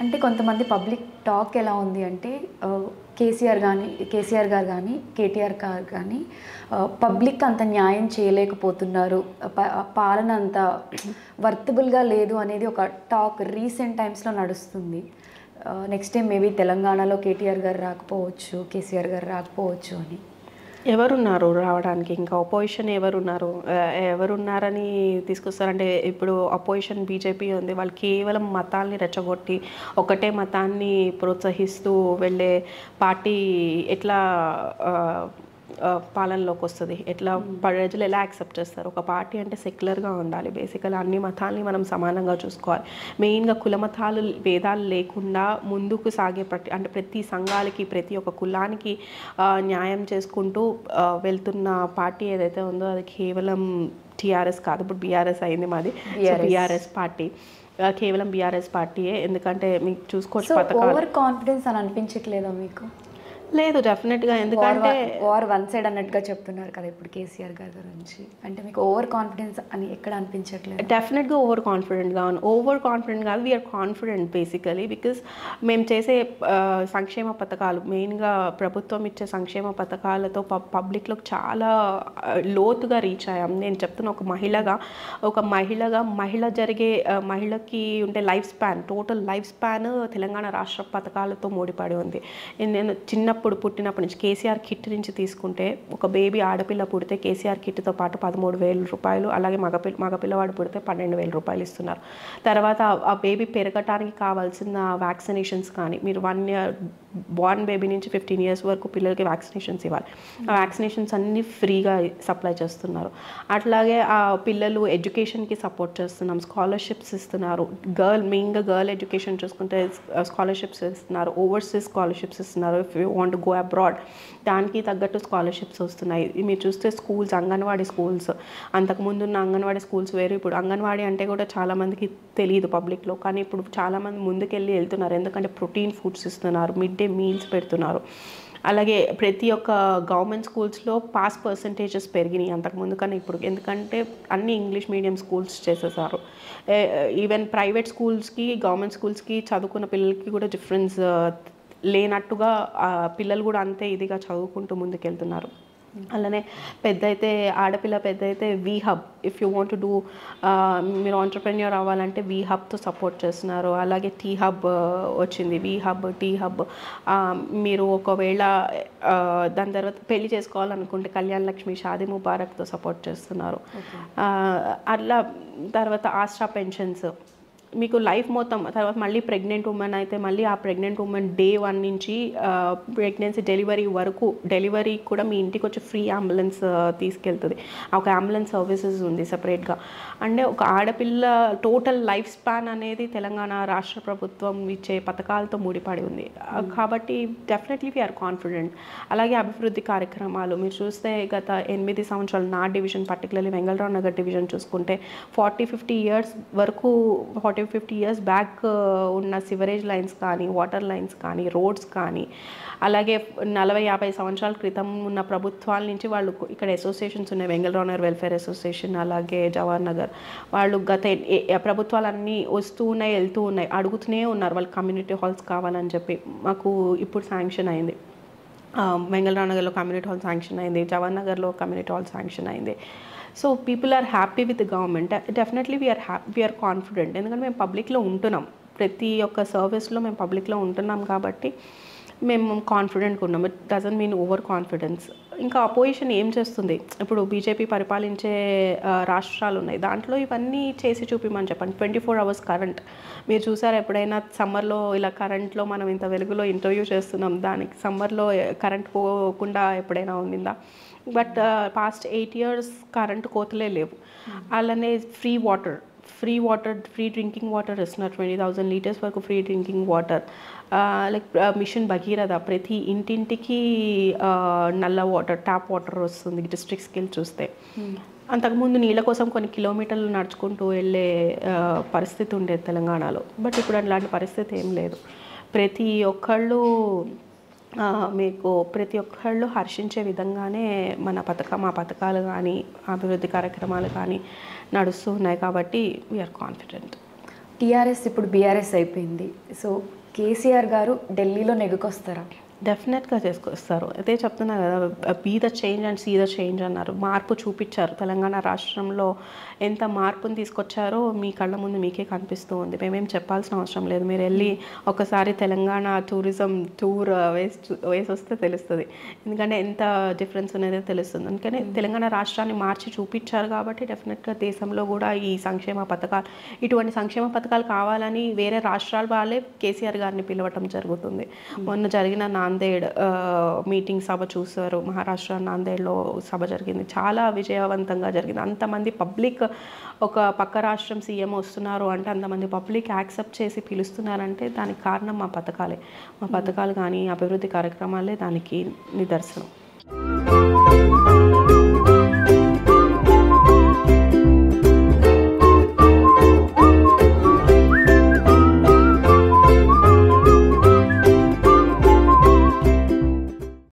అంటే కొంతమంది public talk ఎలా ఉంది అంటే ఆ, కేసీఆర్ కానీ కేసీఆర్ గారు కానీ కేటీఆర్ గారు కానీ ఆ, పబ్లిక్ అంత న్యాయం చేయలేకపోతున్నారు ప- పాలన అంత వర్తబుల్గా లేదు అనేది ఒక టాక్ రీసెంట్ టైమ్స్లో నడుస్తుంది నెక్స్ట్ టైం మేబీ తెలంగాణలో కేటీఆర్ గారు రాకపోవచ్చు కేసీఆర్ గారు రాకపోవచ్చు అని ఎవరున్నారు రావడానికి ఇంకా అపోజిషన్ ఎవరున్నారు ఆ, ఎవరున్నారని తీసుకొస్తారంటే ఇప్పుడు అపోజిషన్ బీజేపీ ఉంది వాళ్ళు కేవలం మతాల్ని రెచ్చగొట్టి ఒకటే మతాన్ని ప్రోత్సహిస్తూ వెళ్ళే పార్టీ ఎట్లా ఆ, ఆ, పాలనలోకి వస్తుంది ఎట్లా ప్రజలు ఎలా యాక్సెప్ట్ చేస్తారు ఒక పార్టీ అంటే సెక్యులర్గా ఉండాలి బేసికల్ అన్ని మతాల్ని మనం సమానంగా చూసుకోవాలి మెయిన్గా కుల మతాలు భేదాలు లేకుండా ముందుకు సాగే ప్రతి అంటే ప్రతి సంఘాలకి ప్రతి ఒక్క కులానికి ఆ, న్యాయం చేసుకుంటూ ఆ, వెళ్తున్న పార్టీ ఏదైతే ఉందో అది కేవలం టీఆర్ఎస్ కాదు ఇప్పుడు బీఆర్ఎస్ అయింది మాది బీఆర్ఎస్ పార్టీ ఆ, కేవలం బీఆర్ఎస్ పార్టీయే ఎందుకంటే మీకు చూసుకోవచ్చు సో పథకాలు ఓవర్ కాన్ఫిడెన్స్ అని అనిపించట్లేదా మీకు లేదు డెఫినెట్గా ఎందుకంటే వార్ వన్ సైడ్ అన్నట్టుగా చెప్తున్నారు కదా ఇప్పుడు కేసీఆర్ గారి గురించి అంటే మీకు ఓవర్ కాన్ఫిడెన్స్ అని ఎక్కడ అనిపించట్లేదు డెఫినెట్గా ఓవర్ కాన్ఫిడెంట్గా ఉంది ఓవర్ కాన్ఫిడెంట్ కాదు వీఆర్ కాన్ఫిడెంట్ బేసికలీ బికాస్ మేము చేసే ఆ, సంక్షేమ పథకాలు మెయిన్గా ప్రభుత్వం ఇచ్చే సంక్షేమ పథకాలతో పబ్లిక్లో చాలా ఆ, లోతుగా రీచ్ అయ్యాం నేను చెప్తున్న ఒక మహిళగా ఒక మహిళగా మహిళ జరిగే ఆ, మహిళకి ఉండే life span total life span Telangana రాష్ట్ర పథకాలతో ముడిపడి ఉంది నేను చిన్నప్పుడు పుట్టినప్పటి నుంచి కేసీఆర్ కిట్ నుంచి తీసుకుంటే ఒక బేబీ ఆడపిల్ల పుడితే కేసీఆర్ కిట్తో పాటు పదమూడు వేల రూపాయలు అలాగే మగపిల్ల మగపిల్లవాడు పుడితే పన్నెండు వేల రూపాయలు ఇస్తున్నారు తర్వాత ఆ- ఆ బేబీ పెరగటానికి కావాల్సిన వ్యాక్సినేషన్స్ కానీ మీరు వన్ ఇయర్ బార్న్ బేబీ నుంచి ఫిఫ్టీన్ ఇయర్స్ వరకు పిల్లలకి వ్యాక్సినేషన్స్ ఇవ్వాలి ఆ వ్యాక్సినేషన్స్ అన్నీ ఫ్రీగా సప్లై చేస్తున్నారు అట్లాగే ఆ పిల్లలు ఎడ్యుకేషన్కి సపోర్ట్ చేస్తున్నాం స్కాలర్షిప్స్ ఇస్తున్నారు గర్ల్ మెయిన్గా గర్ల్ ఎడ్యుకేషన్ చూసుకుంటే స్కాలర్షిప్స్ ఇస్తున్నారు ఓవర్సీస్ స్కాలర్షిప్స్ ఇస్తున్నారు if you want go abroad దానికి తగ్గట్టు స్కాలర్షిప్స్ వస్తున్నాయి మీరు చూస్తే స్కూల్స్ అంగన్వాడీ స్కూల్స్ అంతకుముందు ఉన్న అంగన్వాడీ స్కూల్స్ వేరు ఇప్పుడు అంగన్వాడీ అంటే కూడా చాలామందికి తెలియదు పబ్లిక్లో కానీ ఇప్పుడు చాలామంది ముందుకెళ్ళి వెళ్తున్నారు ఎందుకంటే ప్రోటీన్ ఫుడ్స్ ఇస్తున్నారు మిడ్ డే మీల్స్ పెడుతున్నారు అలాగే ప్రతి ఒక్క గవర్నమెంట్ స్కూల్స్లో పాస్ పర్సంటేజెస్ పెరిగినాయి అంతకుముందు కన్నా ఇప్పుడు ఎందుకంటే అన్ని ఇంగ్లీష్ మీడియం స్కూల్స్ చేసేసారు ఈవెన్ ప్రైవేట్ స్కూల్స్కి గవర్నమెంట్ స్కూల్స్కి చదువుకున్న పిల్లలకి కూడా డిఫరెన్స్ లేనట్టుగా ఆ, పిల్లలు కూడా అంతే ఇదిగా చదువుకుంటూ ముందుకెళ్తున్నారు అలానే పెద్ద అయితే ఆడపిల్ల పెద్ద అయితే వీ Hub if you want do మీరు ఆంటర్ప్రెన్యూర్ అవ్వాలంటే వీ హబ్తో సపోర్ట్ చేస్తున్నారు అలాగే టీ హబ్ వచ్చింది వీ హబ్ టీ హబ్ మీరు ఒకవేళ ఆ, దాని తర్వాత పెళ్లి చేసుకోవాలనుకుంటే కళ్యాణ్ లక్ష్మి షాదీ ముబారక్తో సపోర్ట్ చేస్తున్నారు ఆ, అట్లా తర్వాత ఆస్ట్రా పెన్షన్స్ మీకు లైఫ్ మొత్తం తర్వాత మళ్ళీ ప్రెగ్నెంట్ ఉమెన్ అయితే మళ్ళీ ఆ ప్రెగ్నెంట్ ఉమెన్ డే వన్ నుంచి ప్రెగ్నెన్సీ డెలివరీ వరకు డెలివరీ కూడా మీ ఇంటికి వచ్చి ఫ్రీ అంబులెన్స్ తీసుకెళ్తుంది ఒక అంబులెన్స్ సర్వీసెస్ ఉంది సపరేట్గా అంటే ఒక ఆడపిల్ల టోటల్ లైఫ్ స్పాన్ అనేది తెలంగాణ రాష్ట్ర ప్రభుత్వం ఇచ్చే పథకాలతో ముడిపడి ఉంది ఆ, కాబట్టి డెఫినెట్లీ వీఆర్ కాన్ఫిడెంట్ అలాగే అభివృద్ధి కార్యక్రమాలు మీరు చూస్తే గత ఎనిమిది సంవత్సరాలు నా division particularly Vengalrao Nagar division చూసుకుంటే ఫార్టీ ఫిఫ్టీ ఇయర్స్ వరకు ఫార్టీ ఫిఫ్టీ ఇయర్స్ బ్యాక్ ఉన్న సివరేజ్ లైన్స్ కానీ వాటర్ లైన్స్ కానీ రోడ్స్ కానీ అలాగే నలభై యాభై సంవత్సరాల క్రితం ఉన్న ప్రభుత్వాల నుంచి వాళ్ళు ఇక్కడ అసోసియేషన్స్ ఉన్నాయి వెంగళరావు నగర్ వెల్ఫేర్ అసోసియేషన్ అలాగే జవహర్ నగర్ వాళ్ళు గత ఏ- ఏ- ప్రభుత్వాలన్నీ వస్తూ ఉన్నాయి వెళ్తూ ఉన్నాయి అడుగుతూనే ఉన్నారు వాళ్ళు కమ్యూనిటీ హాల్స్ కావాలని చెప్పి మాకు ఇప్పుడు శాంక్షన్ అయింది ఆ, వెంగళరావు నగర్లో కమ్యూనిటీ హాల్ శాంక్షన్ అయింది జవహర్ నగర్లో కమ్యూనిటీ హాల్ శాంక్షన్ అయింది so people are happy with government definitely we are happy we are confident ఎందుకంటే మేము పబ్లిక్లో ఉంటున్నాం ప్రతి ఒక్క సర్వీస్లో మేము పబ్లిక్లో ఉంటున్నాం కాబట్టి మేము కాన్ఫిడెంట్గా ఉన్నాం it doesn't mean over confidence ఇంకా అపోజిషన్ ఏం చేస్తుంది ఇప్పుడు బీజేపీ పరిపాలించే ఆ, రాష్ట్రాలు ఉన్నాయి దాంట్లో ఇవన్నీ చేసి చూపిమని చెప్పండి ట్వంటీ ఫోర్ అవర్స్ కరెంట్ మీరు చూసారా ఎప్పుడైనా సమ్మర్లో ఇలా కరెంట్లో మనం ఇంత వెలుగులో ఇంటర్వ్యూ చేస్తున్నాం దానికి సమ్మర్లో కరెంట్ పోకుండా ఎప్పుడైనా ఉండిందా but past eight years current కోతలే లేవు అలానే free water free water free drinking water ఇస్తున్నారు ట్వంటీ థౌజండ్ లీటర్స్ వరకు free drinking water like mission Bhagiratha ప్రతి ఇంటింటికి ఆ, నల్ల వాటర్ ట్యాప్ వాటర్ వస్తుంది డిస్ట్రిక్ట్ స్కిల్ చూస్తే అంతకుముందు నీళ్ళ కోసం కొన్ని కిలోమీటర్లు నడుచుకుంటూ వెళ్ళే ఆ, పరిస్థితి ఉండేది తెలంగాణలో బట్ ఇప్పుడు అలాంటి పరిస్థితి ఏం లేదు ప్రతి ఒక్కళ్ళు ఆ, మీకు ప్రతి ఒక్కళ్ళు హర్షించే విధంగానే మన పథకం ఆ పథకాలు కానీ అభివృద్ధి కార్యక్రమాలు కానీ నడుస్తూ ఉన్నాయి కాబట్టి వీఆర్ కాన్ఫిడెంట్ టీఆర్ఎస్ ఇప్పుడు బీఆర్ఎస్ అయిపోయింది సో కేసీఆర్ గారు ఢిల్లీలో నెగ్గుకొస్తారా డెఫినెట్గా చేసుకొస్తారు అదే చెప్తున్నా కదా be the change and see the change అన్నారు మార్పు చూపించారు తెలంగాణ రాష్ట్రంలో ఎంత మార్పుని తీసుకొచ్చారో మీ కళ్ళ ముందు మీకే కనిపిస్తూ ఉంది మేమేం చెప్పాల్సిన అవసరం లేదు మీరు వెళ్ళి ఒకసారి తెలంగాణ టూరిజం టూర్ వేసి చూ- వేసి వస్తే తెలుస్తుంది ఎందుకంటే ఎంత డిఫరెన్స్ అనేది తెలుస్తుంది అందుకని తెలంగాణ రాష్ట్రాన్ని మార్చి చూపించారు కాబట్టి డెఫినెట్గా దేశంలో కూడా ఈ సంక్షేమ పథకాలు ఇటువంటి సంక్షేమ పథకాలు కావాలని వేరే రాష్ట్రాల వాళ్ళే కేసీఆర్ గారిని పిలవటం జరుగుతుంది మొన్న జరిగిన నాందేడ్ ఆ, మీటింగ్ సభ చూసారు మహారాష్ట్ర నాందేడ్లో సభ జరిగింది చాలా విజయవంతంగా జరిగింది అంతమంది పబ్లిక్ ఒక పక్క రాష్ట్రం సీఎం వస్తున్నారు అంటే అంతమంది పబ్లిక్ యాక్సెప్ట్ చేసి పిలుస్తున్నారంటే దానికి కారణం మా పథకాలే మా పథకాలు కానీ అభివృద్ధి కార్యక్రమాలే దానికి నిదర్శనం